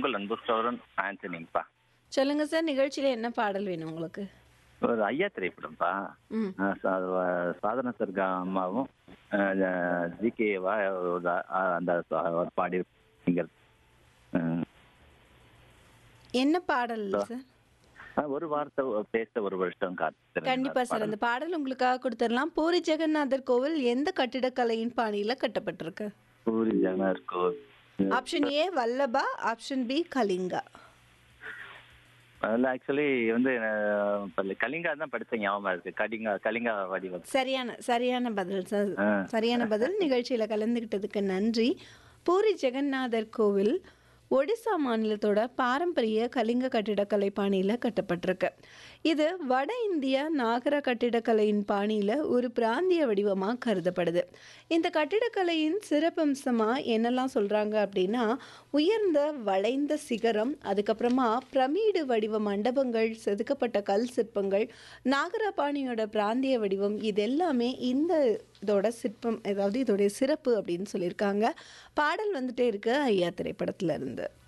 உங்கள் அன்பு சோழன் ஆண்டனிப்பா சொல்லுங்க சார் நிகழ்ச்சியில என்ன பாடல் வேணும் உங்களுக்கு ஒரு ஐயா திரைப்படம்ப்பா ம் அஹ் சா- வ- சாதன சர்கா அம்மாவும் ஜி கேவா அந்த ச- ஒரு பாடி சிங்கர் என்ன பாடல் சார் ஒரு வார்த்தை பேச ஒரு வருஷம் காத்து கண்டிப்பா சார் அந்த பாடல் உங்களுக்காக கொடுத்துடலாம் பூரி ஜெகநாதர் கோவில் எந்த கட்டிடக்கலையின் பாணியில கட்டப்பட்டிருக்கு பூரி ஜனர் கோவில் option A Vallabha option B Kalinga அதில் ஆக்சுவலி வந்து அஹ், இப்ப கலிங்கா தான் படிச்ச ஞாபகம் இருக்கு கலிங்கா கலிங்கா வடிவம் சரியான சரியான பதில் சார் ஆ. சரியான பதில் நிகழ்ச்சியில கலந்துக்கிட்டதுக்கு நன்றி பூரி ஜெகநாதர் கோவில் ஒடிசா மாநிலத்தோட பாரம்பரிய கலிங்க கட்டிடக்கலை பாணியில கட்டப்பட்டிருக்கு இது வட இந்திய நாகர கட்டிடக்கலையின் பாணியில ஒரு பிராந்திய வடிவமா கருதப்படுது இந்த கட்டிடக்கலையின் சிறப்பம்சமா என்னெல்லாம் சொல்றாங்க அப்படின்னா உயர்ந்த வளைந்த சிகரம் அதுக்கப்புறமா பிரமிடு வடிவ மண்டபங்கள் செதுக்கப்பட்ட கல் சிற்பங்கள் நாகரபாணியோட பிராந்திய வடிவம் இது எல்லாமே இந்த இதோட சிற்பம் அதாவது இதோடைய சிறப்பு அப்படின்னு சொல்லியிருக்காங்க பாடல் வந்துட்டே இருக்கு ஐயா திரைப்படத்துல இருந்து